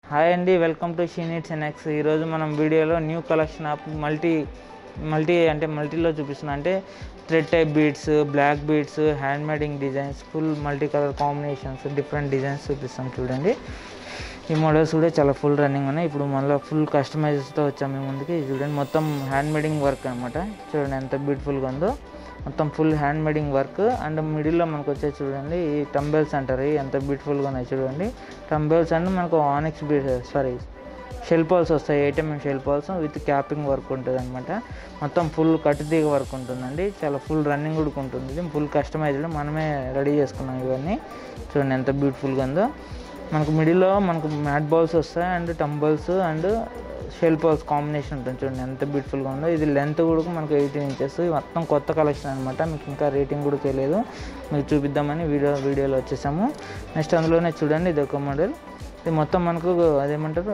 hi అండి welcome to Sheenits and X ఈరోజు మనం వీడియోలో new collection of multi multi అంటే మల్టీలో చూపిస్తున్నా అంటే thread type beads black beads hand making designs full multi colour combinations different designs చూపిస్తాం చూడండి ఈ మోడల్స్ కూడా చాలా ఫుల్ రన్నింగ్ ఉన్నాయి ఇప్పుడు మళ్ళీ ఫుల్ కస్టమైజెస్తో వచ్చాము మీ ముందుకి ఇది చూడండి మొత్తం హ్యాండ్ మేడింగ్ వర్క్ అనమాట చూడండి ఎంత బ్యూటిఫుల్గా ఉందో మొత్తం full hand making work and మిడిల్లో మనకు వచ్చే చూడండి ఈ టంబెల్స్ అంటారు ఇవి ఎంత బ్యూటిఫుల్గా ఉన్నాయి చూడండి టంబెల్స్ అండ్ మనకు onyx bead sorry shell pearls వస్తాయి ATM shell pearls with capping work ఉంటుంది అనమాట మొత్తం ఫుల్ కట్టుతీగ వర్క్ ఉంటుందండి చాలా ఫుల్ రన్నింగ్ కూడా ఉంటుంది ఇది ఫుల్ కస్టమైజ్డ్ మనమే రెడీ చేసుకున్నాం ఇవన్నీ చూడండి ఎంత బ్యూటిఫుల్గా ఉందో మనకు మిడిల్లో మనకు మ్యాట్ బాల్స్ వస్తాయి and tumbles and shell pearls combination ఉంటుంది చూడండి ఎంత బ్యూటిఫుల్గా ఉందో ఇది లెంత్ కూడా మనకు ఎయిటీన్ ఇంచెస్ మొత్తం కొత్త కలెక్షన్ అనమాట మీకు ఇంకా రేటింగ్ కూడా తెలియదు మీకు చూపిద్దామని వీడియో వీడియోలో వచ్చేసాము నెక్స్ట్ అందులోనే చూడండి ఇది ఒక మోడల్ ఇది మొత్తం మనకు అదేమంటారు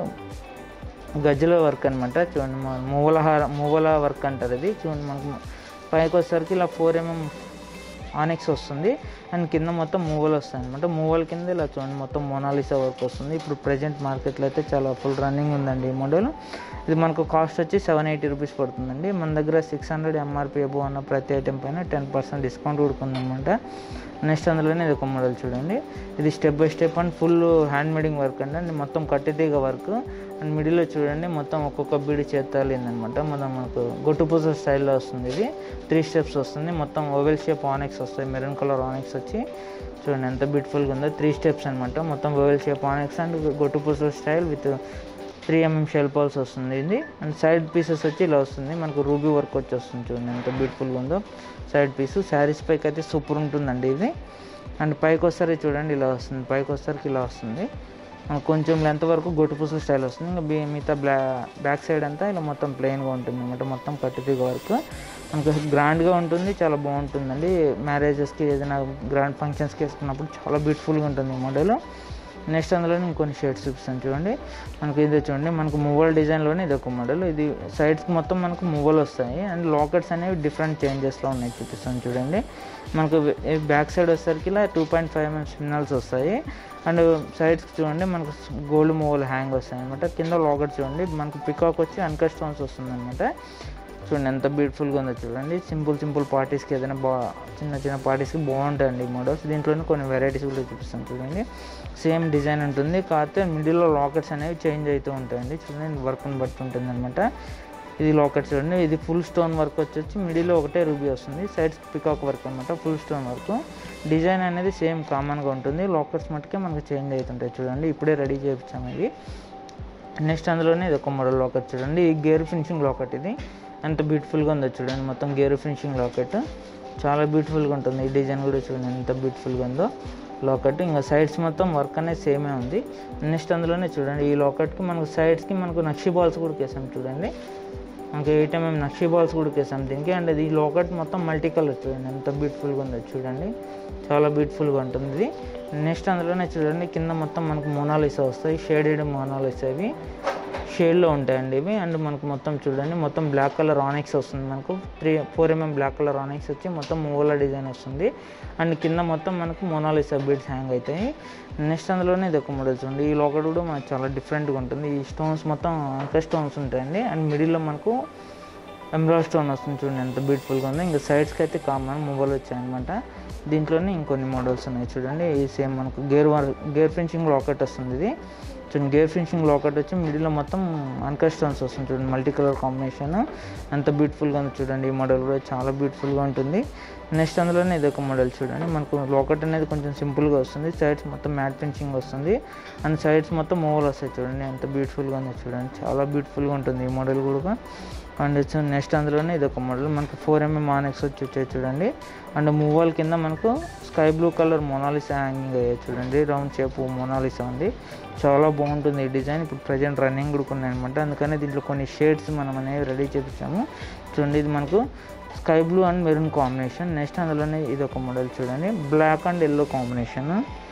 గజ్జల వర్క్ అనమాట చూడండి మా మూవల హార మూవల వర్క్ అంటారు ఇది చూడండి మనకు పైకి వచ్చేసరికి ఇలా ఫోర్ ఎంఎం ఆనెక్స్ వస్తుంది అండ్ కింద మొత్తం మూవలు వస్తాయి అనమాట మూవల కింద ఇలా చూడండి మొత్తం మోనాలిసా వర్క్ వస్తుంది ఇప్పుడు ప్రజెంట్ మార్కెట్లో అయితే చాలా ఫుల్ రన్నింగ్ ఉందండి ఈ మోడల్ ఇది మనకు కాస్ట్ వచ్చి సెవెన్ ఎయిటీ రూపీస్ పడుతుందండి మన దగ్గర సిక్స్ హండ్రెడ్ ఎంఆర్పీ అబో అన్న ప్రతి ఐటెం పైన టెన్ పర్సెంట్ డిస్కౌంట్ ఉందన్నమాట నెక్స్ట్ అందులోనే ఇది ఒక మోడల్ చూడండి ఇది step by step and full hand making work అండి అండ్ మొత్తం కట్టెతీగ వర్క్ అండ్ మిడిల్లో చూడండి మొత్తం ఒక్కొక్క బీడి చేతాలిందనమాట మనం మనకు గొట్టుపూస స్టైల్లో వస్తుంది ఇది త్రీ స్టెప్స్ వస్తుంది మొత్తం ఓవెల్ షేప్ ఆనెక్స్ వస్తాయి మెరూన్ కలర్ ఆనెక్స్ వచ్చి చూడండి ఎంత బ్యూటిఫుల్గా ఉందో త్రీ స్టెప్స్ అనమాట మొత్తం ఓవెల్ షేప్ ఆనెక్స్ అండ్ గొట్టుపూస style with three MM shell pearls వస్తుంది ఇది అండ్ సైడ్ పీసెస్ వచ్చి ఇలా వస్తుంది మనకు రూబీ వర్క్ వచ్చి వస్తుంది చూడండి ఎంత బ్యూటిఫుల్గా ఉందో సైడ్ పీసు శారీస్ పైకి అయితే సూపర్ ఉంటుందండి ఇది అండ్ పైకి వస్తారు చూడండి ఇలా వస్తుంది పైకి వస్తారు ఇలా వస్తుంది మనకు కొంచెం లెంత్ వరకు గొట్టుపూసల స్టైల్ వస్తుంది ఇంకా బీ మిగతా బ్లా బ్యాక్ సైడ్ అంతా ఇలా మొత్తం ప్లెయిన్గా ఉంటుంది అనమాట మొత్తం కట్టుతీగ వర్క్ మనకు గ్రాండ్గా ఉంటుంది చాలా బాగుంటుందండి మ్యారేజెస్కి ఏదైనా గ్రాండ్ ఫంక్షన్స్కి వేసుకున్నప్పుడు చాలా బ్యూటిఫుల్గా ఉంటుంది ఈ మోడల్ నెక్స్ట్ అందులో ఇంకొన్ని షేడ్స్ చూపిస్తాను చూడండి మనకి ఇది చూడండి మనకు మూవల్ డిజైన్లోనే ఇది ఒక మోడల్ ఇది సైడ్స్కి మొత్తం మనకు మూవల్ వస్తాయి అండ్ లాకెట్స్ అనేవి డిఫరెంట్ చేంజెస్లో ఉన్నాయి చూపిస్తాను చూడండి మనకు బ్యాక్ సైడ్ వచ్చేసరికి ఇలా two point five MM signals వస్తాయి అండ్ సైడ్స్కి చూడండి మనకు గోల్డ్ మూవల్ హ్యాంగ్ వస్తాయి అనమాట కింద లాకెట్ చూడండి మనకు పికాక్ వచ్చి అన్కట్ స్టోన్స్ వస్తుంది అనమాట చూడండి ఎంత బ్యూటిఫుల్గా ఉందో చూడండి సింపుల్ సింపుల్ పార్టీస్కి ఏదైనా బా చిన్న చిన్న పార్టీస్కి బాగుంటాయండి ఈ మోడల్స్ దీంట్లోనే కొన్ని వెరైటీస్ కూడా చూపిస్తాను చూడండి సేమ్ డిజైన్ ఉంటుంది కాకపోతే మిడిల్లో లాకెట్స్ అనేవి చేంజ్ అవుతూ ఉంటాయండి చూడండి వర్క్ని బట్టి ఉంటుంది అనమాట ఇది లాకెట్ చూడండి ఇది ఫుల్ స్టోన్ వర్క్ వచ్చి మిడిల్లో ఒకటే రూబీ వస్తుంది సైడ్స్ పికాక్ వర్క్ అనమాట ఫుల్ స్టోన్ వర్క్ డిజైన్ అనేది సేమ్ కామన్గా ఉంటుంది లాకెట్స్ మట్టుకే మనకు చేంజ్ అవుతుంటాయి చూడండి ఇప్పుడే రెడీ చేయించాము ఇది నెక్స్ట్ అందులోనే ఇది ఒక మోడల్ లాకెట్ చూడండి ఈ గేర్ ఫినిషింగ్ లాకెట్ ఇది ఎంత బ్యూటిఫుల్గా ఉందో చూడండి మొత్తం గేర్ ఫినిషింగ్ లాకెట్ చాలా బ్యూటిఫుల్గా ఉంటుంది ఈ డిజైన్ కూడా చూడండి ఎంత బ్యూటిఫుల్గా ఉందో లాకెట్ ఇంకా సైడ్స్ మొత్తం వర్క్ అనేది సేమే ఉంది నెక్స్ట్ అందులోనే చూడండి ఈ లాకెట్కి మనకు సైడ్స్కి మనకు నక్షి బాల్స్ కూడా వేసాం చూడండి మనకి ఎయిట్ ఎంఎం నక్షి బాల్స్ కూడా వేసాం దీనికి అండ్ ఈ లాకెట్ మొత్తం మల్టీ కలర్ చూడండి ఎంత బ్యూటిఫుల్గా ఉందో చూడండి చాలా బ్యూటిఫుల్గా ఉంటుంది ఇది నెక్స్ట్ అందులోనే చూడండి కింద మొత్తం మనకు మోనాలిసా వస్తాయి షేడెడ్ మోనాలిసా ఇవి షేడ్లో ఉంటాయండి ఇవి అండ్ మనకు మొత్తం చూడండి మొత్తం బ్లాక్ కలర్ ఆనెక్స్ వస్తుంది మనకు three four MM black colour onyx వచ్చి మొత్తం మూవల డిజైన్ వస్తుంది అండ్ కింద మొత్తం మనకు మోనాలిసా బీడ్స్ హ్యాంగ్ అవుతాయి నెక్స్ట్ అందులోనే ఇది ఒక మోడల్ చూడండి ఈ లోకల్ కూడా మనకు చాలా డిఫరెంట్గా ఉంటుంది ఈ స్టోన్స్ మొత్తం అంక స్టోన్స్ ఉంటాయండి అండ్ మిడిల్లో మనకు ఎమ్రాల్ స్టోన్ వస్తుంది చూడండి ఎంత బ్యూటిఫుల్గా ఉంది ఇంకా సైడ్స్కి అయితే కామన్ మొబైల్ వచ్చాయన్నమాట దీంట్లోనే ఇంకొన్ని మోడల్స్ ఉన్నాయి చూడండి ఈ సేమ్ మనకు గేర్ గేర్ ఫినిషింగ్ లాకెట్ వస్తుంది ఇది చూడండి గేర్ ఫినిషింగ్ లాకెట్ వచ్చి మిడిల్లో మొత్తం అన్కట్ స్టోన్స్ వస్తుంది చూడండి మల్టీ కలర్ కాంబినేషన్ ఎంత బ్యూటిఫుల్గా ఉంది చూడండి ఈ మోడల్ కూడా చాలా బ్యూటిఫుల్గా ఉంటుంది నెక్స్ట్ అందులోనే ఇది ఒక మోడల్ చూడండి మనకు లాకెట్ అనేది కొంచెం సింపుల్గా వస్తుంది సైడ్స్ మొత్తం మ్యాట్ ఫినిషింగ్ వస్తుంది అండ్ సైడ్స్ మొత్తం మూవల్ వస్తాయి చూడండి ఎంత బ్యూటిఫుల్గా ఉంది చూడండి చాలా బ్యూటిఫుల్గా ఉంటుంది ఈ మోడల్ కూడా అండ్ నెక్స్ట్ అందులోనే ఇది ఒక మోడల్ మనకు ఫోర్ ఎంఎం ఆనెక్స్ వచ్చి వచ్చాయి చూడండి అండ్ మూవల్ కింద మనకు sky blue colour Mona Lisa hanging అయ్యాయి చూడండి రౌండ్ షేప్ మొనాలిసా ఉంది చాలా బాగుంటుంది ఈ డిజైన్ ఇప్పుడు ప్రజెంట్ రన్నింగ్ కూడా ఉన్నాయి అనమాట అందుకని దీంట్లో కొన్ని షేడ్స్ మనం అనేవి రెడీ చేపించాము చూడండి ఇది మనకు sky blue and maroon combination next అందులోనే ఇది ఒక మోడల్ చూడండి బ్లాక్ అండ్ ఎల్లో కాంబినేషన్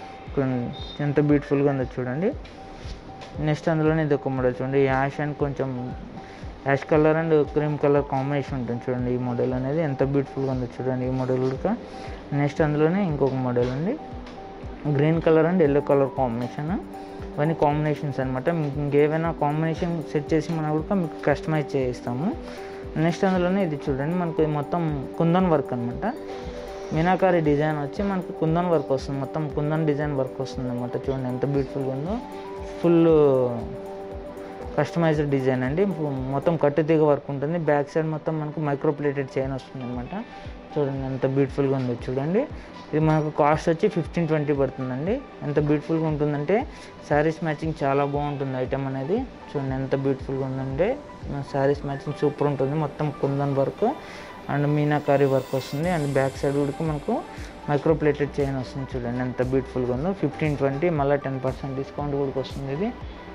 ఎంత బ్యూటిఫుల్గా ఉందో చూడండి నెక్స్ట్ అందులోనే ఇది ఒక మోడల్ చూడండి యాష్ అండ్ కొంచెం ash colour and cream colour combination ఉంటుంది చూడండి ఈ మోడల్ అనేది ఎంత బ్యూటిఫుల్గా ఉందో చూడండి ఈ మోడల్ కూడా నెక్స్ట్ అందులోనే ఇంకొక మోడల్ అండి green colour and yellow colour combination ఇవన్నీ కాంబినేషన్స్ అనమాట మీకు ఇంకేమైనా కాంబినేషన్ సెట్ చేసి మనం కూడా మీకు కస్టమైజ్ చేయిస్తాము నెక్స్ట్ అందులోనే ఇది చూడండి మనకు ఇది మొత్తం కుందన్ వర్క్ అనమాట మీనాకారి డిజైన్ వచ్చి మనకు కుందన్ వర్క్ వస్తుంది మొత్తం కుందన్ డిజైన్ వర్క్ వస్తుంది అనమాట చూడండి ఎంత బ్యూటిఫుల్గా ఉందో ఫుల్ కస్టమైజ్డ్ డిజైన్ అండి మొత్తం కట్టు తీగ వర్క్ ఉంటుంది బ్యాక్ సైడ్ మొత్తం మనకు మైక్రో ప్లేటెడ్ చైన్ వస్తుంది అనమాట చూడండి ఎంత బ్యూటిఫుల్గా ఉందో చూడండి ఇది మనకు కాస్ట్ వచ్చి ఫిఫ్టీన్ ట్వంటీ పడుతుందండి ఎంత బ్యూటిఫుల్గా ఉంటుందంటే శారీస్ మ్యాచింగ్ చాలా బాగుంటుంది ఐటమ్ అనేది చూడండి ఎంత బ్యూటిఫుల్గా ఉందంటే శారీస్ మ్యాచింగ్ సూపర్ ఉంటుంది మొత్తం kundan work and meenakari work వస్తుంది అండ్ బ్యాక్ సైడ్ కూడా మనకు మైక్రో ప్లేటెడ్ చైన్ వస్తుంది చూడండి ఎంత బ్యూటిఫుల్గా ఉందో ఫిఫ్టీన్ ట్వంటీ మళ్ళీ టెన్ పర్సెంట్ డిస్కౌంట్ కూడా వస్తుంది ఇది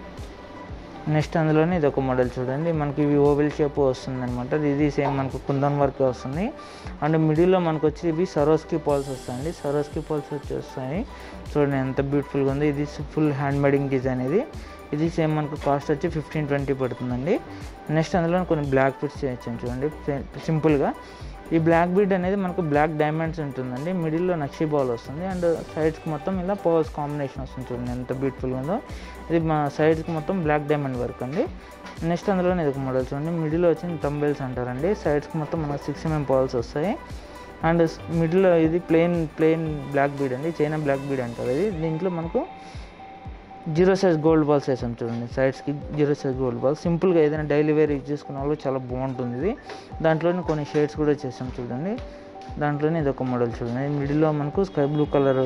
నెక్స్ట్ అందులోనే ఇది ఒక మోడల్ చూడండి మనకి ఇవి ఓవెల్ షేప్ వస్తుంది అనమాట ఇది సేమ్ మనకు కుందన్ వర్క్ వస్తుంది అండ్ మిడిల్లో మనకు వచ్చి ఇవి సరోస్కి పాల్స్ వస్తాయండి సరోస్కి పాల్స్ వచ్చి వస్తాయి చూడండి ఎంత బ్యూటిఫుల్గా ఉంది ఇది ఫుల్ హ్యాండ్ మేడింగ్ డిజైన్ ఇది ఇది సేమ్ మనకు కాస్ట్ వచ్చి ఫిఫ్టీన్ ట్వంటీ పడుతుందండి నెక్స్ట్ అందులో కొన్ని బ్లాక్ బిట్స్ చేయొచ్చు చూడండి సింపుల్గా ఈ బ్లాక్ బీడ్ అనేది మనకు బ్లాక్ డైమండ్స్ ఉంటుందండి మిడిల్లో నక్షి బాల్ వస్తుంది అండ్ సైడ్స్కి మొత్తం ఇలా పవర్స్ కాంబినేషన్ వస్తుంది చూడండి ఎంత బ్యూటిఫుల్గా ఉందో ఇది మా సైడ్స్కి మొత్తం బ్లాక్ డైమండ్ వర్క్ అండి నెక్స్ట్ అందులోనే ఇది ఒక మోడల్ చూడండి మిడిల్లో వచ్చిన తంబెల్స్ అంటారండి సైడ్స్కి మొత్తం మనకు సిక్స్ ఎంఎం పవర్స్ వస్తాయి అండ్ మిడిల్లో ఇది ప్లెయిన్ ప్లెయిన్ బ్లాక్ బీడ్ అండి చైనా బ్లాక్ బీడ్ అంటారు ఇది దీంట్లో మనకు జీరో సైజ్ గోల్డ్ బాల్స్ వేసాం చూడండి సైడ్స్కి జీరో సైజ్ గోల్డ్ బాల్స్ సింపుల్గా ఏదైనా డైలీ వేర్ యూజ్ చేసుకున్న వాళ్ళు చాలా బాగుంటుంది ఇది దాంట్లోనే కొన్ని షేడ్స్ కూడా చేసాం చూడండి దాంట్లోనే ఇది ఒక మోడల్ చూడండి మిడిల్లో మనకు స్కై బ్లూ కలర్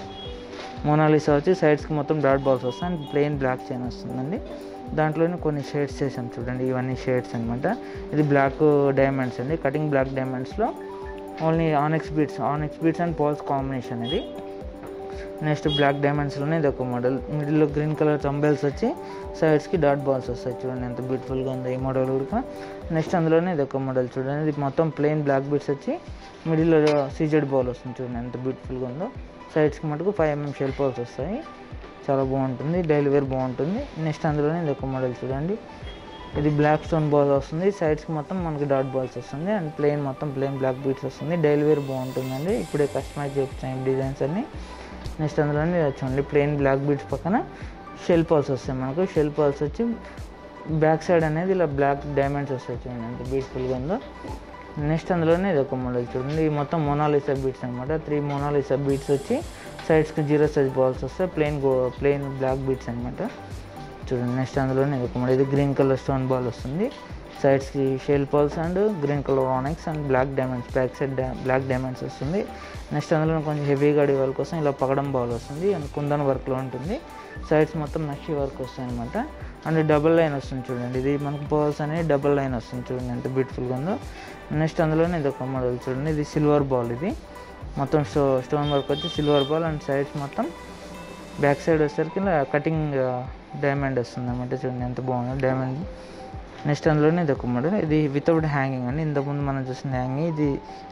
మోనాలిసా వచ్చి సైడ్స్కి మొత్తం డాట్ బాల్స్ వస్తాయి అండ్ ప్లెయిన్ బ్లాక్ చైన్ వస్తుందండి దాంట్లోనే కొన్ని షేడ్స్ చేసాం చూడండి ఇవన్నీ షేడ్స్ అనమాట ఇది బ్లాక్ డైమండ్స్ అండి కటింగ్ బ్లాక్ డైమండ్స్లో only onyx beads onyx beads and pearls combination ఇది నెక్స్ట్ బ్లాక్ డైమండ్స్లోనే ఇది ఒక మోడల్ మిడిల్లో గ్రీన్ కలర్ తంబెల్స్ వచ్చి సైడ్స్కి డాట్ బాల్స్ వస్తాయి చూడండి ఎంత బ్యూటిఫుల్గా ఉంది ఈ మోడల్ కూడా నెక్స్ట్ అందులోనే ఇది ఒక మోడల్ చూడండి ఇది మొత్తం ప్లెయిన్ బ్లాక్ బీట్స్ వచ్చి మిడిల్లో సీజెడ్ బాల్ వస్తుంది చూడండి ఎంత బ్యూటిఫుల్గా ఉందో సైడ్స్కి మటుకు ఫైవ్ ఎంఎం షెల్ బాల్స్ వస్తాయి చాలా బాగుంటుంది డైలీ వేర్ బాగుంటుంది నెక్స్ట్ అందులోనే ఇది ఒక మోడల్ చూడండి ఇది బ్లాక్ స్టోన్ బాల్ వస్తుంది సైడ్స్కి మొత్తం మనకి డాట్ బాల్స్ వస్తుంది అండ్ ప్లెయిన్ మొత్తం ప్లెయిన్ బ్లాక్ బీట్స్ వస్తుంది డైలీ వేర్ బాగుంటుందండి ఇప్పుడే కస్టమైజ్ చేయించాం డిజైన్స్ అన్ని నెక్స్ట్ అందులోనే చూడండి ప్లెయిన్ బ్లాక్ బీట్స్ పక్కన షెల్ పాల్స్ వస్తాయి మనకు షెల్ పాల్స్ వచ్చి బ్యాక్ సైడ్ అనేది ఇలా బ్లాక్ డైమండ్స్ వస్తాయి చూడండి ఎంత బ్యూటిఫుల్గా ఉందో నెక్స్ట్ అందులోనే ఇది ఒక మోడల్ చూడండి ఈ మొత్తం మోనాలిసా బీట్స్ అనమాట త్రీ మోనాలిసా బీట్స్ వచ్చి సైడ్స్కి జీరో సైజ్ బాల్స్ వస్తాయి plain go plain black beads అనమాట చూడండి నెక్స్ట్ అందులోనే ఇది ఒక మోడల్ ఇది గ్రీన్ కలర్ స్టోన్ బాల్ వస్తుంది సైడ్స్కి shell pearls and green colour onyx and black diamonds back side black diamonds వస్తుంది నెక్స్ట్ అందులో కొంచెం హెవీగా వాళ్ళ కోసం ఇలా పగడం బాల్ వస్తుంది అండ్ కుందన్ వర్క్లో ఉంటుంది సైడ్స్ మొత్తం నక్షి వర్క్ వస్తాయి అనమాట అండ్ డబుల్ లైన్ వస్తుంది చూడండి ఇది మనకు బాల్స్ అనేది డబుల్ లైన్ వస్తుంది చూడండి ఎంత బ్యూటిఫుల్గా ఉందో నెక్స్ట్ అందులోనే ఇది ఒక మోడల్ చూడండి ఇది సిల్వర్ బాల్ ఇది మొత్తం స్టో స్టోన్ వర్క్ వచ్చి సిల్వర్ బాల్ అండ్ సైడ్స్ మొత్తం బ్యాక్ సైడ్ వచ్చేసరికి ఇలా కటింగ్ డైమండ్ వస్తుంది అనమాట చూడండి ఎంత బాగుందో డైమండ్ నెక్స్ట్ అందులోనే ఇది ఒక మోడల్ ఇది వితౌట్ హ్యాంగింగ్ అండి ఇంతకుముందు మనం చూసిన హ్యాంగింగ్ ఇది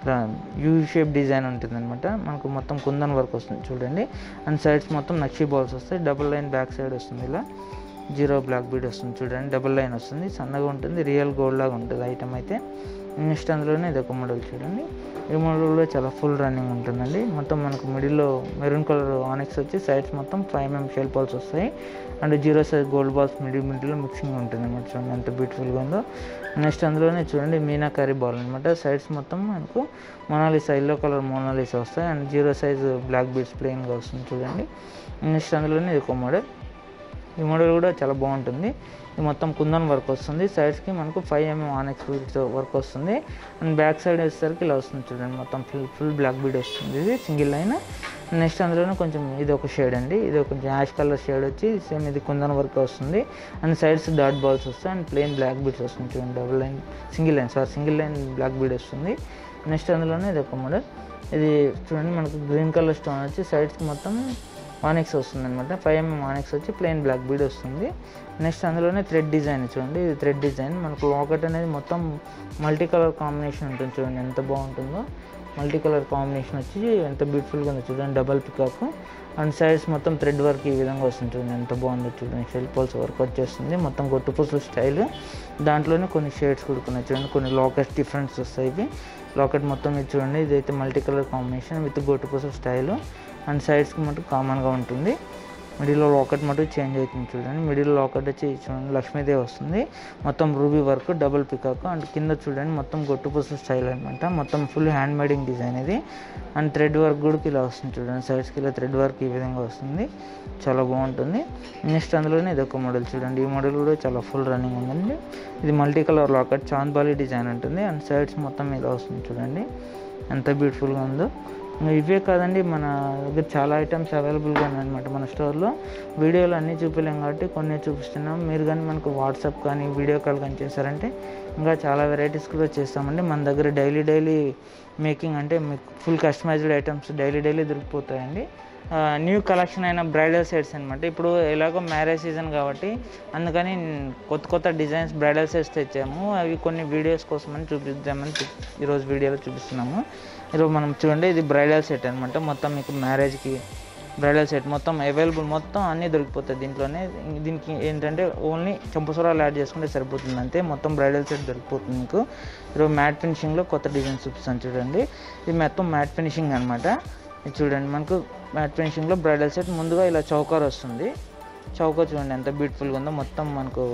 యూ షేప్ డిజైన్ ఉంటుంది అనమాట మనకు మొత్తం కుందన్ వర్క్ వస్తుంది చూడండి అండ్ సైడ్స్ మొత్తం నక్షి బాల్స్ వస్తాయి డబుల్ లైన్ బ్యాక్ సైడ్ వస్తుంది ఇలా జీరో బ్లాక్ బీడ్ వస్తుంది చూడండి డబుల్ లైన్ వస్తుంది సన్నగా ఉంటుంది రియల్ గోల్డ్ లాగా ఉంటుంది ఐటమ్ అయితే నెక్స్ట్ అందులోనే ఇది ఒక మోడల్ చూడండి ఈ మోడల్ కూడా చాలా ఫుల్ రన్నింగ్ ఉంటుందండి మొత్తం మనకు మిడిల్లో మెరూన్ కలర్ ఆనెక్స్ వచ్చి సైడ్స్ మొత్తం ఫైవ్ ఎంఎం షెల్ బాల్స్ వస్తాయి and zero size gold balls middle మిడిల్లో మిక్సింగ్ ఉంటుంది అనమాట చూడండి ఎంత బ్యూటిఫుల్గా ఉందో నెక్స్ట్ అందులోనే చూడండి మీనాకారి బాల్ అనమాట సైడ్స్ మొత్తం మనకు మోనాలిసా ఎల్లో కలర్ మోనాలిసా వస్తాయి and zero size black beads ప్లెయిన్గా వస్తుంది చూడండి నెక్స్ట్ అందులోనే ఇది ఒక మోడల్ ఈ మోడల్ కూడా చాలా బాగుంటుంది ఇది మొత్తం కుందన్ వర్క్ వస్తుంది సైడ్స్కి మనకు ఫైవ్ ఎంఎం ఆనెక్స్ వర్క్ వస్తుంది అండ్ బ్యాక్ సైడ్ వచ్చేసరికి ఇలా వస్తుంది చూడండి మొత్తం ఫుల్ ఫుల్ బ్లాక్ బీడ్ వస్తుంది ఇది సింగిల్ లైన్ నెక్స్ట్ అందులోనే కొంచెం ఇది ఒక షేడ్ అండి ఇది ఒక యాష్ కలర్ షేడ్ వచ్చి సేమ్ ఇది కుందన్ వర్క్ వస్తుంది అండ్ సైడ్స్ డాట్ బాల్స్ వస్తాయి అండ్ ప్లెయిన్ బ్లాక్ బీడ్స్ వస్తుంది చూడండి double line single line sir single line black bead వస్తుంది నెక్స్ట్ అందులోనే ఇది ఒక మోడల్ ఇది చూడండి మనకు గ్రీన్ కలర్ స్టోన్ వచ్చి సైడ్స్కి మొత్తం ఆనెక్స్ వస్తుంది అనమాట ఫైవ్ ఎంఎం ఆనెక్స్ వచ్చి ప్లెయిన్ బ్లాక్ బీడ్ వస్తుంది నెక్స్ట్ అందులోనే థ్రెడ్ డిజైన్ చూడండి ఇది థ్రెడ్ డిజైన్ మనకు లాకెట్ అనేది మొత్తం మల్టీ కలర్ కాంబినేషన్ ఉంటుంది చూడండి ఎంత బాగుంటుందో మల్టీ కలర్ కాంబినేషన్ వచ్చి ఎంత బ్యూటిఫుల్గా ఉందో చూడండి డబల్ పికాక్ అండ్ సైడ్స్ మొత్తం థ్రెడ్ వర్క్ ఈ విధంగా వస్తుంది చూడండి ఎంత బాగుందో చూడండి షెల్ పోల్స్ వర్క్ వచ్చేస్తుంది మొత్తం గొట్టు పూసల స్టైల్ దాంట్లోనే కొన్ని షేడ్స్ కొడుకున్నాయి చూడండి కొన్ని లాకెట్స్ డిఫరెన్స్ వస్తాయి ఇవి లాకెట్ మొత్తం ఇది చూడండి ఇదైతే మల్టీ కలర్ కాంబినేషన్ విత్ గొట్టు పూసల స్టైల్ అండ్ సైడ్స్కి మటుకు కామన్గా ఉంటుంది మిడిల్లో లాకెట్ మటు చేంజ్ అవుతుంది చూడండి మిడిల్ లాకెట్ వచ్చి చూడండి లక్ష్మీదేవి వస్తుంది మొత్తం ruby work double peacock and కింద చూడండి మొత్తం గొట్టుపూస స్టైల్ అనమాట మొత్తం ఫుల్ హ్యాండ్ మేడింగ్ డిజైన్ ఇది అండ్ థ్రెడ్ వర్క్ కూడా ఇలా వస్తుంది చూడండి సైడ్స్కి ఇలా థ్రెడ్ వర్క్ ఈ విధంగా వస్తుంది చాలా బాగుంటుంది నెక్స్ట్ అందులోనే ఇది ఒక మోడల్ చూడండి ఈ మోడల్ కూడా చాలా ఫుల్ రన్నింగ్ ఉందండి ఇది multi colour locket chandbali design ఉంటుంది అండ్ సైడ్స్ మొత్తం ఇలా వస్తుంది చూడండి ఎంత బ్యూటిఫుల్గా ఉందో ఇంకా ఇవే కాదండి మన దగ్గర చాలా ఐటమ్స్ అవైలబుల్గా ఉన్నాయన్నమాట మన స్టోర్లో వీడియోలు అన్నీ చూపించలేం కాబట్టి కొన్ని చూపిస్తున్నాం మీరు కానీ మనకు వాట్సాప్ కానీ వీడియో కాల్ కానీ చేశారంటే ఇంకా చాలా వెరైటీస్ కూడా చేస్తామండి మన దగ్గర డైలీ డైలీ మేకింగ్ అంటే మీకు full customized items daily daily దొరికిపోతాయండి న్యూ కలెక్షన్ అయిన బ్రైడల్ సెట్స్ అనమాట ఇప్పుడు ఎలాగో మ్యారేజ్ సీజన్ కాబట్టి అందుకని కొత్త కొత్త డిజైన్స్ బ్రైడల్ సెట్స్ తెచ్చాము అవి కొన్ని వీడియోస్ కోసమని చూపిద్దామని చూ- ఈరోజు వీడియోలో చూపిస్తున్నాము ఈరోజు మనం చూడండి ఇది బ్రైడల్ సెట్ అనమాట మొత్తం మీకు మ్యారేజ్కి బ్రైడల్ సెట్ మొత్తం అవైలబుల్ మొత్తం అన్నీ దొరికిపోతాయి దీంట్లోనే దీనికి ఏంటంటే ఓన్లీ చంపసూరాలు యాడ్ చేసుకుంటే సరిపోతుంది అంతే మొత్తం బ్రైడల్ సెట్ దొరికిపోతుంది మీకు ఈరోజు మ్యాట్ ఫినిషింగ్లో కొత్త డిజైన్ చూపిస్తాను చూడండి ఇది మొత్తం మ్యాట్ ఫినిషింగ్ అనమాట ఇది చూడండి మనకు మ్యాట్ ఫినిషింగ్లో బ్రైడల్ సెట్ ముందుగా ఇలా చౌకర్ వస్తుంది చౌకర్ చూడండి ఎంత బ్యూటిఫుల్గా ఉందో మొత్తం మనకు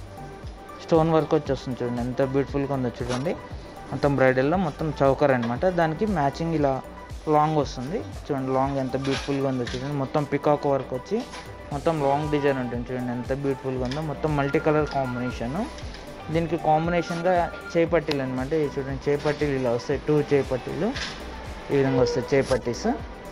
స్టోన్ వర్క్ వచ్చి వస్తుంది చూడండి ఎంత బ్యూటిఫుల్గా ఉందో చూడండి మొత్తం బ్రైడల్లో మొత్తం చౌకర్ అనమాట దానికి మ్యాచింగ్ ఇలా లాంగ్ వస్తుంది చూడండి లాంగ్ ఎంత బ్యూటిఫుల్గా ఉందో చూడండి మొత్తం పికాక్ వర్క్ వచ్చి మొత్తం లాంగ్ డిజైన్ ఉంటుంది చూడండి ఎంత బ్యూటిఫుల్గా ఉందో మొత్తం మల్టీ కలర్ కాంబినేషన్ దీనికి కాంబినేషన్గా చేపట్టీలు అనమాట ఇది చూడండి చేపట్టీలు ఇలా వస్తాయి టూ చేపట్టీలు ఈ విధంగా వస్తాయి చేపట్టీస్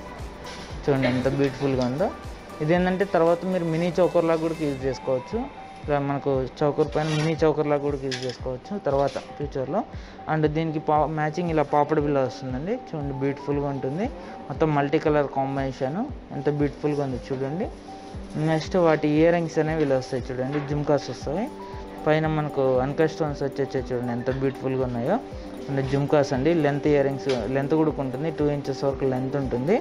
చూడండి ఎంత బ్యూటిఫుల్గా ఉందో ఇదేంటంటే తర్వాత మీరు మినీ చౌకర్ లాగా కూడా యూజ్ చేసుకోవచ్చు ఇలా మనకు చౌకర్ పైన మినీ చౌకర్ లాగా కూడా యూజ్ చేసుకోవచ్చు తర్వాత ఫ్యూచర్లో అండ్ దీనికి పా మ్యాచింగ్ ఇలా పాపడ్ బిల్ల వస్తుందండి చూడండి బ్యూటిఫుల్గా ఉంటుంది మొత్తం మల్టీ కలర్ కాంబినేషన్ ఎంత బ్యూటిఫుల్గా ఉంది చూడండి నెక్స్ట్ వాటి ఇయర్ రింగ్స్ అనేవి ఇలా వస్తాయి చూడండి జుమ్కాస్ వస్తాయి పైన మనకు అన్కట్ స్టోన్స్ వచ్చి చూడండి ఎంత బ్యూటిఫుల్గా ఉన్నాయో అండ్ జుమ్కాస్ అండి లెంత్ ఇయర్ రింగ్స్ లెంత్ కూడా ఉంటుంది టూ ఇంచెస్ వరకు లెంత్ ఉంటుంది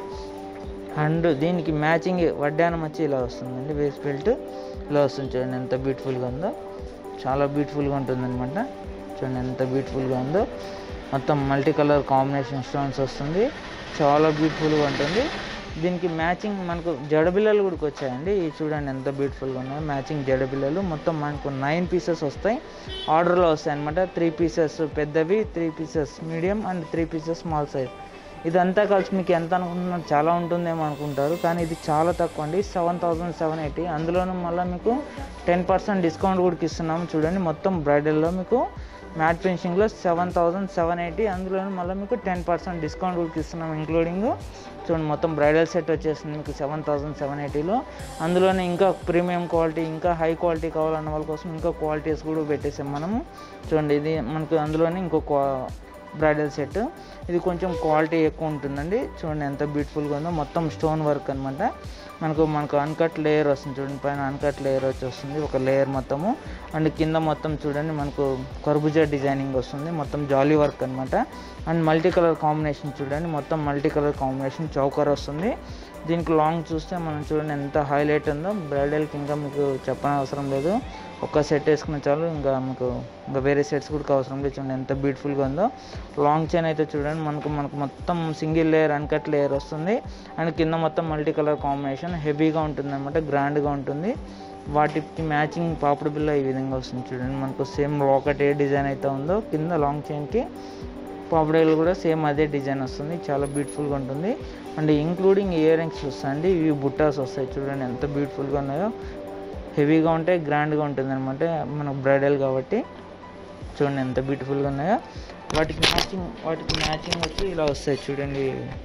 అండ్ దీనికి మ్యాచింగ్ వడ్డానం వచ్చి ఇలా వస్తుందండి వేస్ట్ బెల్ట్ ఇలా వస్తుంది చూడండి ఎంత బ్యూటిఫుల్గా ఉందో చాలా బ్యూటిఫుల్గా ఉంటుందన్నమాట చూడండి ఎంత బ్యూటిఫుల్గా ఉందో మొత్తం మల్టీ కలర్ కాంబినేషన్ స్టోన్స్ వస్తుంది చాలా బ్యూటిఫుల్గా ఉంటుంది దీనికి మ్యాచింగ్ మనకు జడబిల్లలు కూడా వచ్చాయండి ఇవి చూడండి ఎంత బ్యూటిఫుల్గా ఉన్నాయో మ్యాచింగ్ జడబిల్లలు మొత్తం మనకు నైన్ పీసెస్ వస్తాయి ఆర్డర్లో వస్తాయి అనమాట త్రీ పీసెస్ పెద్దవి three pieces medium and three pieces small size ఇదంతా కలిసి మీకు ఎంత అనుకుంటున్నారు చాలా ఉంటుందేమో అనుకుంటారు కానీ ఇది చాలా తక్కువ అండి సెవెన్ థౌసండ్ సెవెన్ ఎయిటీ అందులోనూ మళ్ళీ మీకు టెన్ పర్సెంట్ డిస్కౌంట్ కూడా ఇస్తున్నాము చూడండి మొత్తం బ్రైడల్లో మీకు మ్యాట్ ఫినిషింగ్లో సెవెన్ థౌసండ్ సెవెన్ ఎయిటీ అందులోనూ మళ్ళీ మీకు టెన్ పర్సెంట్ డిస్కౌంట్ కూడా ఇస్తున్నాం ఇంక్లూడింగ్ చూడండి మొత్తం బ్రైడల్ సెట్ వచ్చేస్తుంది మీకు సెవెన్ థౌసండ్ సెవెన్ ఎయిటీలో అందులోనే ఇంకా ప్రీమియం క్వాలిటీ ఇంకా హై క్వాలిటీ కావాలన్న వాళ్ళ కోసం ఇంకా క్వాలిటీస్ కూడా పెట్టేసాం మనము చూడండి ఇది మనకు అందులోనే ఇంకో క్వా- బ్రైడల్ సెట్ ఇది కొంచెం క్వాలిటీ ఎక్కువ ఉంటుందండి చూడండి ఎంత బ్యూటిఫుల్గా ఉందో మొత్తం స్టోన్ వర్క్ అనమాట మనకు మనకు అన్కట్ లేయర్ వస్తుంది చూడండి పైన అన్కట్ లేయర్ వచ్చి వస్తుంది ఒక లేయర్ మొత్తము అండ్ కింద మొత్తం చూడండి మనకు కర్బుజా డిజైనింగ్ వస్తుంది మొత్తం జాలీ వర్క్ అనమాట అండ్ మల్టీ కలర్ కాంబినేషన్ చూడండి మొత్తం మల్టీ కలర్ కాంబినేషన్ చౌకర్ వస్తుంది దీనికి లాంగ్ చూస్తే మనం చూడండి ఎంత హైలైట్ ఉందో బ్రైడల్కి ఇంకా మీకు చెప్పనవసరం లేదు ఒక్క సెట్ వేసుకున్న చాలు ఇంకా మీకు ఇంకా వేరే సెట్స్ కూడా అవసరం లేదు చూడండి ఎంత బ్యూటిఫుల్గా ఉందో లాంగ్ చైన్ అయితే చూడండి మనకు మనకు మొత్తం సింగిల్ లేయర్ అన్కట్ లేయర్ వస్తుంది అండ్ కింద మొత్తం మల్టీ కలర్ కాంబినేషన్ హెవీగా ఉంటుంది అనమాట గ్రాండ్గా ఉంటుంది వాటికి మ్యాచింగ్ పాపిడి బిల్ల ఈ విధంగా వస్తుంది చూడండి మనకు సేమ్ లాకెట్ ఏ డిజైన్ అయితే ఉందో కింద లాంగ్ చైన్కి పాపిడేలు కూడా సేమ్ అదే డిజైన్ వస్తుంది చాలా బ్యూటిఫుల్గా ఉంటుంది అండ్ ఇంక్లూడింగ్ ఇయర్ రింగ్స్ వస్తాయండి ఇవి బుట్టాస్ వస్తాయి చూడండి ఎంత బ్యూటిఫుల్గా ఉన్నాయో హెవీగా ఉంటాయి గ్రాండ్గా ఉంటుంది అనమాట మనకు బ్రైడల్ కాబట్టి చూడండి ఎంత బ్యూటిఫుల్గా ఉన్నాయో వాటికి మ్యాచింగ్ వాటికి మ్యాచింగ్ వచ్చి ఇలా వస్తాయి చూడండి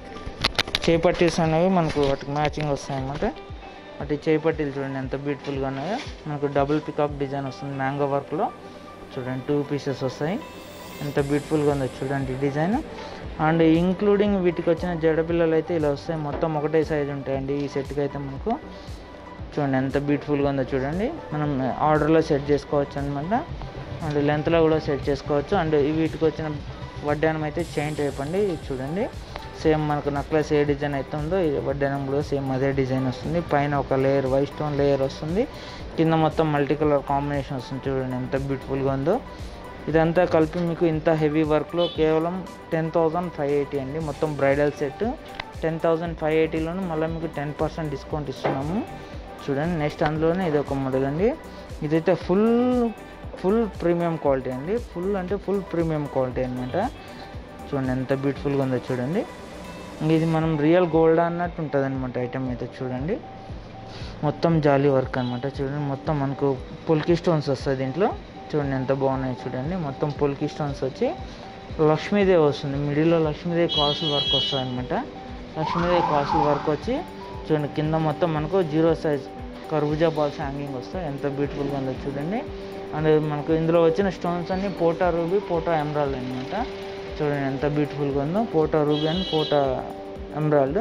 చేపట్టీస్ అనేవి మనకు వాటికి మ్యాచింగ్ వస్తాయి అన్నమాట వాటి చేపట్టీలు చూడండి ఎంత బ్యూటిఫుల్గా ఉన్నాయో మనకు డబుల్ పికాక్ డిజైన్ వస్తుంది మ్యాంగో వర్క్లో చూడండి టూ పీసెస్ వస్తాయి ఎంత బ్యూటిఫుల్గా ఉందో చూడండి డిజైన్ అండ్ ఇంక్లూడింగ్ వీటికి వచ్చిన జడపిల్లలు అయితే ఇలా వస్తాయి మొత్తం ఒకటే సైజ్ ఉంటాయండి ఈ సెట్కి అయితే మనకు చూడండి ఎంత బ్యూటిఫుల్గా ఉందో చూడండి మనం ఆర్డర్లో సెట్ చేసుకోవచ్చు అనమాట అండ్ లెంత్లో కూడా సెట్ చేసుకోవచ్చు అండ్ ఈ వీటికి వచ్చిన వడ్డానం అయితే చైన్ టైప్ అండి ఇది చూడండి సేమ్ మనకు నెక్లెస్ ఏ డిజైన్ అయితే ఉందో ఈ వడ్డానం కూడా సేమ్ అదే డిజైన్ వస్తుంది పైన ఒక లేయర్ వైట్ స్టోన్ లేయర్ వస్తుంది కింద మొత్తం మల్టీ కలర్ కాంబినేషన్ వస్తుంది చూడండి ఎంత బ్యూటిఫుల్గా ఉందో ఇదంతా కలిపి మీకు ఇంత హెవీ వర్క్లో కేవలం టెన్ థౌజండ్ ఫైవ్ ఎయిటీ అండి మొత్తం bridal set ten thousand five ఎయిటీలోను మళ్ళీ మీకు టెన్ పర్సెంట్ డిస్కౌంట్ ఇస్తున్నాము చూడండి నెక్స్ట్ అందులోనే ఇది ఒక మోడల్ అండి ఇదైతే ఫుల్ ఫుల్ ప్రీమియం క్వాలిటీ అండి ఫుల్ అంటే ఫుల్ ప్రీమియం క్వాలిటీ అనమాట చూడండి ఎంత బ్యూటిఫుల్గా ఉందో చూడండి ఇంక ఇది మనం రియల్ గోల్డ్ అన్నట్టు ఉంటుంది అనమాట ఐటమ్ అయితే చూడండి మొత్తం జాలీ వర్క్ అనమాట చూడండి మొత్తం మనకు పుల్కి స్టోన్స్ వస్తాయి దీంట్లో చూడండి ఎంత బాగున్నాయి చూడండి మొత్తం పుల్కి స్టోన్స్ వచ్చి లక్ష్మీదేవి వస్తుంది మిడిల్లో లక్ష్మీదేవి కాసుల వర్క్ వస్తుంది అనమాట లక్ష్మీదేవి కాసుల వర్క్ వచ్చి చూడండి కింద మొత్తం మనకు జీరో సైజ్ కర్బూజా బాల్స్ హ్యాంగింగ్ వస్తాయి ఎంత బ్యూటిఫుల్గా ఉందో చూడండి అండ్ మనకు ఇందులో వచ్చిన స్టోన్స్ అన్ని పోటా రూబీ పోటా ఎమరాల్డ్ అనమాట చూడండి ఎంత బ్యూటిఫుల్గా ఉందో పోటా రూబీ అండ్ పోటా ఎమరాల్డ్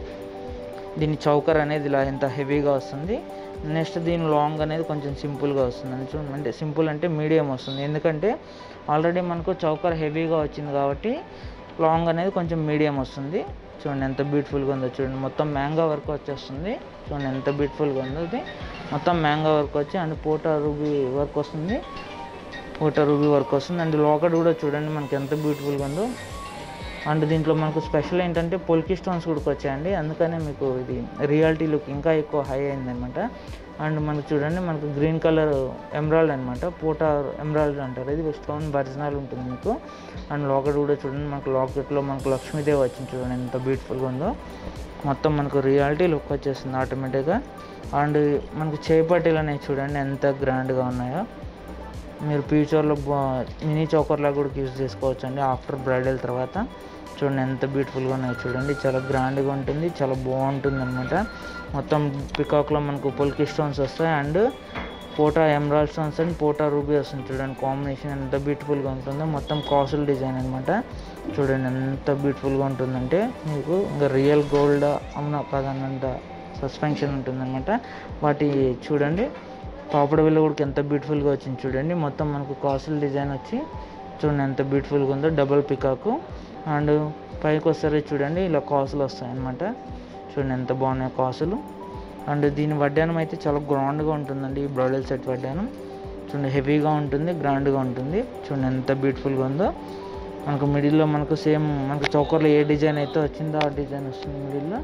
దీని చౌకర్ అనేది ఇలా ఎంత హెవీగా వస్తుంది నెక్స్ట్ దీని లాంగ్ అనేది కొంచెం సింపుల్గా వస్తుంది అని చూడండి అంటే సింపుల్ అంటే మీడియం వస్తుంది ఎందుకంటే ఆల్రెడీ మనకు చౌకర్ హెవీగా వచ్చింది కాబట్టి లాంగ్ అనేది కొంచెం మీడియం వస్తుంది చూడండి ఎంత బ్యూటిఫుల్గా ఉందో చూడండి మొత్తం మ్యాంగో వర్క్ వచ్చేస్తుంది చూడండి ఎంత బ్యూటిఫుల్గా ఉందో ఇది మొత్తం మ్యాంగో వర్క్ వచ్చి అండ్ పోటా రూబీ వర్క్ వస్తుంది పోటా రూబీ వర్క్ వస్తుంది అండ్ లోకట్ కూడా చూడండి మనకి ఎంత బ్యూటిఫుల్గా ఉందో అండ్ దీంట్లో మనకు స్పెషల్ ఏంటంటే పొల్కి స్టోన్స్ కూడా వచ్చాయండి అందుకనే మీకు ఇది రియాలిటీ లుక్ ఇంకా ఎక్కువ హై అయిందనమాట అండ్ మనకు చూడండి మనకు గ్రీన్ కలర్ ఎమరాల్డ్ అనమాట పోటా ఎమరాల్డ్ అంటారు ఇది స్టోన్ ఒరిజినల్ ఉంటుంది మీకు అండ్ లాకెట్ కూడా చూడండి మనకు లాకెట్లో మనకు లక్ష్మీదేవి వచ్చింది చూడండి ఎంత బ్యూటిఫుల్గా ఉందో మొత్తం మనకు రియాలిటీ లుక్ వచ్చేస్తుంది ఆటోమేటిక్గా అండ్ మనకు చేపట్టీలు అనేవి చూడండి ఎంత గ్రాండ్గా ఉన్నాయో మీరు ఫ్యూచర్లో మినీ చౌకర్లా కూడా యూజ్ చేసుకోవచ్చు అండి ఆఫ్టర్ బ్రైడల్ తర్వాత చూడండి ఎంత బ్యూటిఫుల్గా ఉన్నాయో చూడండి చాలా గ్రాండ్గా ఉంటుంది చాలా బాగుంటుంది అనమాట మొత్తం పికాక్లో మనకు పొల్కి స్టోన్స్ వస్తాయి అండ్ పోటా ఎమరాల్డ్ స్టోన్స్ అండ్ పోటా రూబీ వస్తుంది చూడండి కాంబినేషన్ ఎంత బ్యూటిఫుల్గా ఉంటుందో మొత్తం కాసుల్ డిజైన్ అనమాట చూడండి ఎంత బ్యూటిఫుల్గా ఉంటుందంటే మీకు ఇంకా రియల్ గోల్డ్ అవునా కాదన్నంత సస్పెన్షన్ ఉంటుందన్నమాట వాటి చూడండి పాపడ బిల్ల కూడా ఎంత బ్యూటిఫుల్గా వచ్చింది చూడండి మొత్తం మనకు కాసుల్ డిజైన్ వచ్చి చూడండి ఎంత బ్యూటిఫుల్గా ఉందో డబల్ పికాకు అండ్ పైకి వస్తారు చూడండి ఇలా కాసులు వస్తాయి అన్నమాట చూడండి ఎంత బాగున్నాయి కాసులు అండ్ దీని వడ్డానం అయితే చాలా గ్రాండ్గా ఉంటుందండి ఈ బ్రైడల్ సెట్ వడ్డానం చూడండి హెవీగా ఉంటుంది గ్రాండ్గా ఉంటుంది చూడండి ఎంత బ్యూటిఫుల్గా ఉందో మనకు మిడిల్లో మనకు సేమ్ మనకు చౌకర్లో ఏ డిజైన్ అయితే వచ్చిందో ఆ డిజైన్ వస్తుంది మిడిల్లో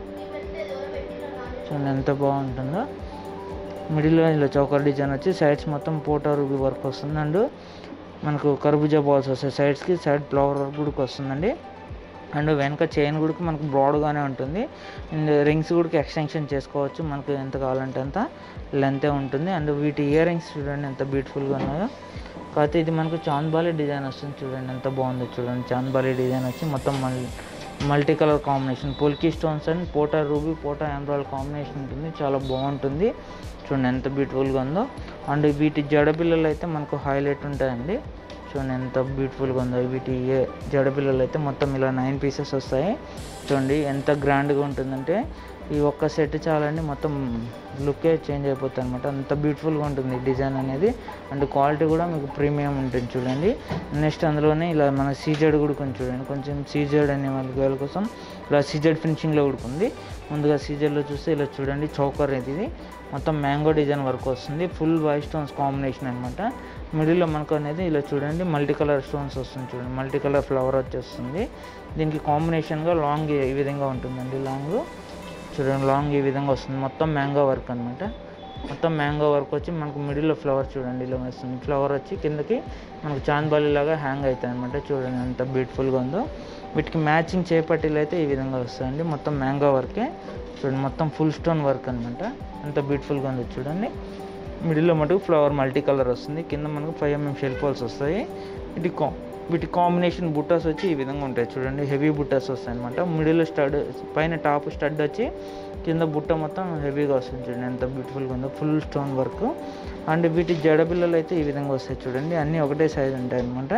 చూడండి ఎంత బాగుంటుందో మిడిల్లో ఇలా చౌకర్ డిజైన్ వచ్చి సైడ్స్ మొత్తం పోటా రూబీ వర్క్ వస్తుంది అండ్ మనకు కర్బూజా బాల్స్ వస్తాయి సైడ్స్కి సైడ్ ఫ్లవర్ వర్క్ కూడా వస్తుందండి అండ్ వెనక చైన్ కూడా మనకు బ్రాడ్గానే ఉంటుంది అండ్ రింగ్స్ కూడా ఎక్స్టెన్షన్ చేసుకోవచ్చు మనకు ఎంత కావాలంటే అంత లెంతే ఉంటుంది అండ్ వీటి ఇయర్ రింగ్స్ చూడండి ఎంత బ్యూటిఫుల్గా ఉన్నాయో కాకపోతే ఇది మనకు చాంద్బాలి డిజైన్ వస్తుంది చూడండి ఎంత బాగుందో చూడండి చాంద్బాలి డిజైన్ వచ్చి మొత్తం mul multi colour combination polki stones and పోటా రూబీ పోటా ఎంబ్రాయిడ్ కాంబినేషన్ ఉంటుంది చాలా బాగుంటుంది చూడండి ఎంత బ్యూటిఫుల్గా ఉందో అండ్ వీటి జడ పిల్లలు అయితే మనకు హైలైట్ ఉంటాయండి చూడండి ఎంత బ్యూటిఫుల్గా ఉందో వీటి ఏ జడ పిల్లలు అయితే మొత్తం ఇలా నైన్ పీసెస్ వస్తాయి చూడండి ఎంత గ్రాండ్గా ఉంటుందంటే ఈ ఒక్క సెట్ చాలండి మొత్తం లుక్కే చేంజ్ అయిపోతుంది అనమాట అంత బ్యూటిఫుల్గా ఉంటుంది డిజైన్ అనేది అండ్ క్వాలిటీ కూడా మీకు ప్రీమియం ఉంటుంది చూడండి నెక్స్ట్ అందులోనే ఇలా మన సీజెడ్ కూడా కొంచెం చూడండి కొంచెం సీజెడ్ అనే వాళ్ళ గర్ల్ కోసం ఇలా సీజెడ్ ఫినిషింగ్లో కూడా ఉంది ముందుగా సీజెడ్లో చూస్తే ఇలా చూడండి చౌకర్ అనేది ఇది మొత్తం మ్యాంగో డిజైన్ వర్క్ వస్తుంది ఫుల్ వైట్ స్టోన్స్ కాంబినేషన్ అనమాట మిడిల్లో మనకు అనేది ఇలా చూడండి మల్టీ కలర్ స్టోన్స్ వస్తుంది చూడండి మల్టీ కలర్ ఫ్లవర్ వచ్చేస్తుంది దీనికి కాంబినేషన్గా లాంగ్ ఈ విధంగా ఉంటుందండి లాంగ్ చూడండి లాంగ్ ఈ విధంగా వస్తుంది మొత్తం మ్యాంగో వర్క్ అనమాట మొత్తం మ్యాంగో వర్క్ వచ్చి మనకు మిడిల్లో ఫ్లవర్ చూడండి ఇలా వస్తుంది ఫ్లవర్ వచ్చి కిందకి మనకు చాంద్బాలి లాగా హ్యాంగ్ అవుతాయి అనమాట చూడండి ఎంత బ్యూటిఫుల్గా ఉందో వీటికి మ్యాచింగ్ చేపట్టీలు అయితే ఈ విధంగా వస్తాయండి మొత్తం మ్యాంగో వర్కే చూడండి మొత్తం ఫుల్ స్టోన్ వర్క్ అనమాట ఎంత బ్యూటిఫుల్గా ఉందో చూడండి మిడిల్లో మటుకు ఫ్లవర్ మల్టీ కలర్ వస్తుంది కింద మనకు ఫైవ్ ఎంఎం షెల్ పోల్స్ వస్తాయి ఇది కా వీటి కాంబినేషన్ బుట్టాస్ వచ్చి ఈ విధంగా ఉంటాయి చూడండి హెవీ బుట్టాస్ వస్తాయి అనమాట మిడిల్ స్టడ్ పైన టాప్ స్టడ్ వచ్చి కింద బుట్ట మొత్తం హెవీగా వస్తుంది చూడండి ఎంత బ్యూటిఫుల్గా ఉందో ఫుల్ స్టోన్ వర్క్ అండ్ వీటి జడ పిల్లలు అయితే ఈ విధంగా వస్తాయి చూడండి అన్నీ ఒకటే సైజ్ ఉంటాయి అనమాట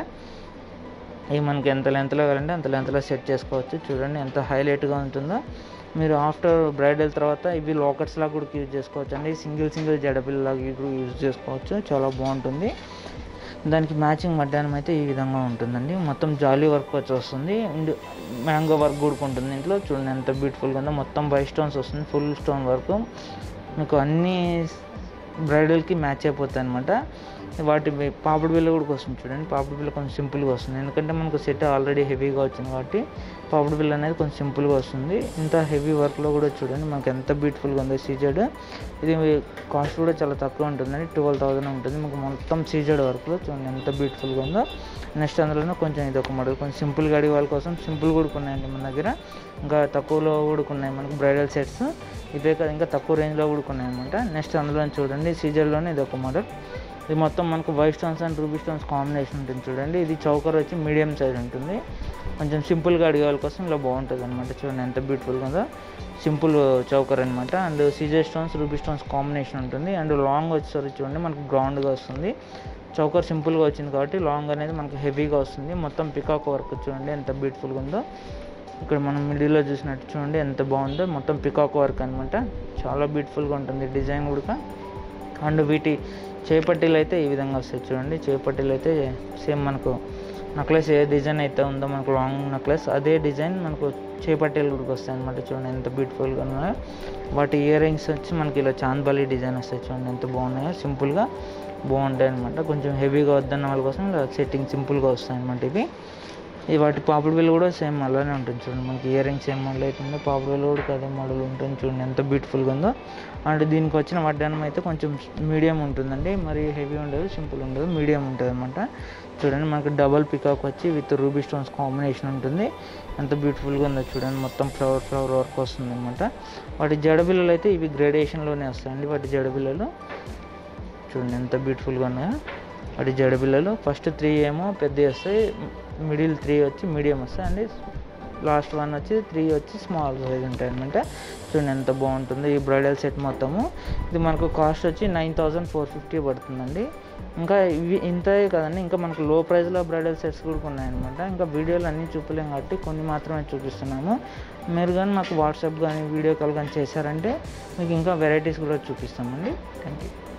ఇవి మనకి ఎంత లెంత్లో కావాలంటే అంత లెంత్లో సెట్ చేసుకోవచ్చు చూడండి ఎంత హైలైట్గా ఉంటుందో మీరు ఆఫ్టర్ బ్రైడల్ తర్వాత ఇవి లాకెట్స్ లాగా కూడా యూజ్ చేసుకోవచ్చు అండి సింగిల్ సింగిల్ జడపిల్లలాగా కూడా యూజ్ చేసుకోవచ్చు చాలా బాగుంటుంది దానికి మ్యాచింగ్ మధ్యాహ్నం అయితే ఈ విధంగా ఉంటుందండి మొత్తం జాలీ వర్క్ వచ్చి వస్తుంది అండ్ మ్యాంగో వర్క్ కూడా ఉంటుంది ఇంట్లో చూడండి ఎంత బ్యూటిఫుల్గా ఉందో మొత్తం బై స్టోన్స్ వస్తుంది ఫుల్ స్టోన్ వర్క్ మీకు అన్ని బ్రైడల్కి మ్యాచ్ అయిపోతాయి అనమాట వాటి మీ- పాపిడి బిల్ల కూడా వస్తుంది చూడండి పాపిడి బిల్ల కొంచెం సింపుల్గా వస్తుంది ఎందుకంటే మనకు సెట్ ఆల్రెడీ హెవీగా వచ్చింది కాబట్టి పాపిడి బిల్ల అనేది కొంచెం సింపుల్గా వస్తుంది ఇంత హెవీ వర్క్లో కూడా చూడండి మనకు ఎంత బ్యూటిఫుల్గా ఉందో సీజెడ్ ఇది కాస్ట్ కూడా చాలా తక్కువ ఉంటుందండి ట్వెల్వ్ థౌసండ్ ఉంటుంది మీకు మొత్తం సీజెడ్ వర్క్లో చూడండి ఎంత బ్యూటిఫుల్గా ఉందో నెక్స్ట్ అందులోనే కొంచెం ఇది ఒక మోడల్ కొంచెం సింపుల్గా అడిగే వాళ్ళ కోసం సింపుల్ కూడా ఉన్నాయండి మన దగ్గర ఇంకా తక్కువలో కూడా ఉన్నాయి మనకు బ్రైడల్ సెట్స్ ఇవే కదా ఇంకా తక్కువ రేంజ్లో కూడా ఉన్నాయి అనమాట నెక్స్ట్ అందులో చూడండి సీజర్లోనే ఇది ఒక మోడల్ ఇది మొత్తం మనకు white stones and ruby stones combination ఉంటుంది చూడండి ఇది చౌకర్ వచ్చి మీడియం సైజ్ ఉంటుంది కొంచెం సింపుల్గా అడిగే వాళ్ళ కోసం ఇలా బాగుంటుంది అనమాట చూడండి ఎంత బ్యూటిఫుల్గా ఉందో సింపుల్ చౌకర్ అనమాట and Caesar stones ruby stones combination ఉంటుంది అండ్ లాంగ్ వచ్చేసరికి చూడండి మనకు గ్రౌండ్గా వస్తుంది చౌకర్ సింపుల్గా వచ్చింది కాబట్టి లాంగ్ అనేది మనకు హెవీగా వస్తుంది మొత్తం పికాక్ వర్క్ చూడండి ఎంత బ్యూటిఫుల్గా ఉందో ఇక్కడ మనం మిడిల్లో చూసినట్టు చూడండి ఎంత బాగుందో మొత్తం పికాక్ వర్క్ అనమాట చాలా బ్యూటిఫుల్గా ఉంటుంది డిజైన్ కూడా అండ్ వీటి చేపట్టీలు అయితే ఈ విధంగా వస్తాయి చూడండి చేపట్టీలు అయితే సేమ్ మనకు నెక్లెస్ ఏ డిజైన్ అయితే ఉందో మనకు లాంగ్ నెక్లెస్ అదే డిజైన్ మనకు చేపట్టీలు కూడా వస్తాయి అనమాట చూడండి ఎంత బ్యూటిఫుల్గా ఉన్నాయో వాటి ఇయర్ రింగ్స్ వచ్చి మనకి ఇలా చాంద్బాలి డిజైన్ వస్తాయి చూడండి ఎంత బాగున్నాయో సింపుల్గా బాగుంటాయి అనమాట కొంచెం హెవీగా వద్దన్న వాళ్ళ కోసం ఇలా సెట్టింగ్ సింపుల్గా వస్తాయి అనమాట ఇవి ఈ వాటి పాపుడు బిల్ కూడా సేమ్ అలానే ఉంటుంది చూడండి మనకి ఇయర్ రింగ్స్ ఏం మోడల్ అవుతుందో పాపుడు బిల్ కూడా అదే మోడల్ ఉంటుంది చూడండి ఎంత బ్యూటిఫుల్గా ఉందో అండ్ దీనికి వచ్చిన వడ్డానం అయితే కొంచెం మీడియం ఉంటుందండి మరి హెవీ ఉండదు సింపుల్ ఉండదు మీడియం ఉంటుంది అనమాట చూడండి మనకి డబల్ పికాక్ వచ్చి విత్ రూబీ స్టోన్స్ కాంబినేషన్ ఉంటుంది ఎంత బ్యూటిఫుల్గా ఉందో చూడండి మొత్తం ఫ్లవర్ ఫ్లవర్ వర్క్ వస్తుంది అనమాట వాటి జడబిల్లలు అయితే ఇవి గ్రేడేషన్లోనే వస్తాయండి వాటి జడబిల్లలు చూడండి ఎంత బ్యూటిఫుల్గా ఉన్నాయో వాటి జడబిల్లలు ఫస్ట్ త్రీ ఏమో పెద్దవి వస్తాయి మిడిల్ త్రీ వచ్చి మీడియం వస్తాయి అండ్ లాస్ట్ వన్ వచ్చి త్రీ వచ్చి స్మాల్ సైజ్ ఉంటాయి అనమాట చూడండి ఎంత బాగుంటుంది ఈ బ్రైడల్ సెట్ మొత్తము ఇది మనకు కాస్ట్ వచ్చి నైన్ థౌజండ్ ఫోర్ ఫిఫ్టీ పడుతుందండి ఇంకా ఇవి ఇంతే కదండి ఇంకా మనకు లో ప్రైస్లో బ్రైడల్ సెట్స్ కూడా ఉన్నాయన్నమాట ఇంకా వీడియోలు అన్నీ చూపలేం కాబట్టి కొన్ని మాత్రమే చూపిస్తున్నాము మీరు కానీ మాకు వాట్సాప్ కానీ వీడియో కాల్ కానీ చేశారంటే మీకు ఇంకా వెరైటీస్ కూడా చూపిస్తామండి థ్యాంక్ యూ